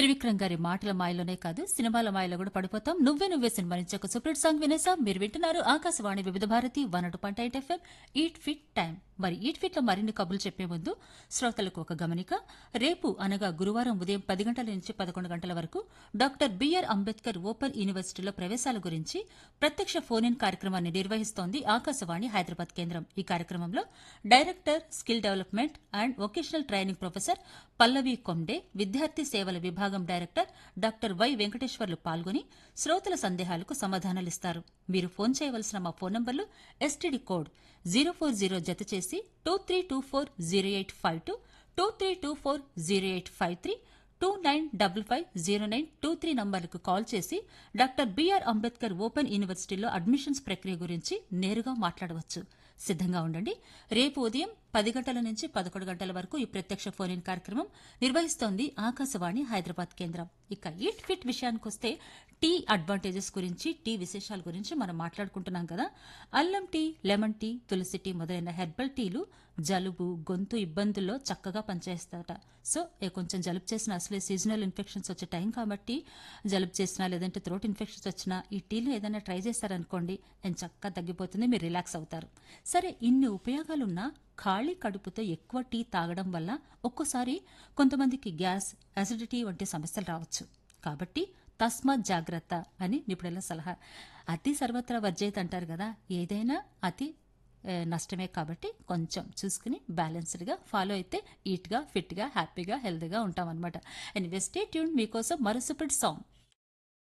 త్రివిక్రమ్ గారి మాటల మాయలోనే కాదు సినిమాల మాయలో కూడా పడిపోతాం నువ్వే నువ్వే సినిమా నుంచి ఒక సూపర్ సాంగ్ వినేసాం మీరు వింటున్నారు ఆకాశవాణి వివిధ భారతి వన్ అటు పంట eight FM eat fit time మరి ఈట్ ఫిట్ లో మరిన్ని కబుర్లు చెప్పే ముందు శ్రోతలకు ఒక గమనిక రేపు అనగా గురువారం ఉదయం పది గంటల నుంచి పదకొండు గంటల వరకు డాక్టర్ బిఆర్ అంబేద్కర్ ఓపెన్ యూనివర్సిటీలో ప్రవేశాల గురించి ప్రత్యక్ష ఫోన్ ఇన్ కార్యక్రమాన్ని నిర్వహిస్తోంది ఆకాశవాణి హైదరాబాద్ కేంద్రం ఈ కార్యక్రమంలో director skill development and vocational training professor Pallavi Konde విద్యార్థి సేవల విభాగం డైరెక్టర్ డాక్టర్ వై వెంకటేశ్వర్లు పాల్గొని శ్రోతల సందేహాలకు సమాధానాలిస్తారు మీరు ఫోన్ చేయవలసిన మా ఫోన్ నంబర్లు STD code zero four zero జత చేసి two three two four zero eight five two two three two four zero eight five three two nine double five zero nine two three నంబర్లకు call చేసి doctor B R Ambedkar open యూనివర్సిటీలో admissions ప్రక్రియ గురించి నేరుగా మాట్లాడవచ్చు సిద్ధంగా ఉండండి రేపు ఉదయం పది గంటల నుంచి పదకొండు గంటల వరకు ఈ ప్రత్యక్ష ఫోన్ ఇన్ కార్యక్రమం నిర్వహిస్తోంది ఆకాశవాణి హైదరాబాద్ కేంద్రం ఇక ఈట్ ఫిట్ విషయానికి వస్తే టీ అడ్వాంటేజెస్ గురించి టీ విశేషాల గురించి మనం మాట్లాడుకుంటున్నాం కదా అల్లం టీ లెమన్ టీ తులసి టీ మొదలైన హెర్బల్ టీలు జలుబు గొంతు ఇబ్బందుల్లో చక్కగా పనిచేస్తాట సో ఏ కొంచెం జలుబు చేసిన అసలే సీజనల్ ఇన్ఫెక్షన్స్ వచ్చే టైం కాబట్టి జలుబు చేసినా లేదంటే థ్రోట్ ఇన్ఫెక్షన్స్ వచ్చినా ఈ టీలు ఏదైనా ట్రై చేశారనుకోండి నేను చక్కగా తగ్గిపోతుంది మీరు రిలాక్స్ అవుతారు సరే ఇన్ని ఉపయోగాలున్నా ఖాళీ కడుపుతో ఎక్కువ టీ తాగడం వల్ల ఒక్కోసారి కొంతమందికి గ్యాస్ అసిడిటీ వంటి సమస్యలు రావచ్చు కాబట్టి తస్మాత్ జాగ్రత్త అని నిపుణుల సలహా అతి సర్వత్రా వర్జయిత్ అంటారు కదా ఏదైనా అతి ఏ, నష్టమే కాబట్టి కొంచెం చూసుకుని బ్యాలెన్స్డ్గా ఫాలో అయితే ఈట్గా ఫిట్గా హ్యాపీగా హెల్తీగా ఉంటాం అనమాట ఎనీవే స్టే ట్యూన్ మీకోసం మరో సూపర్ సాంగ్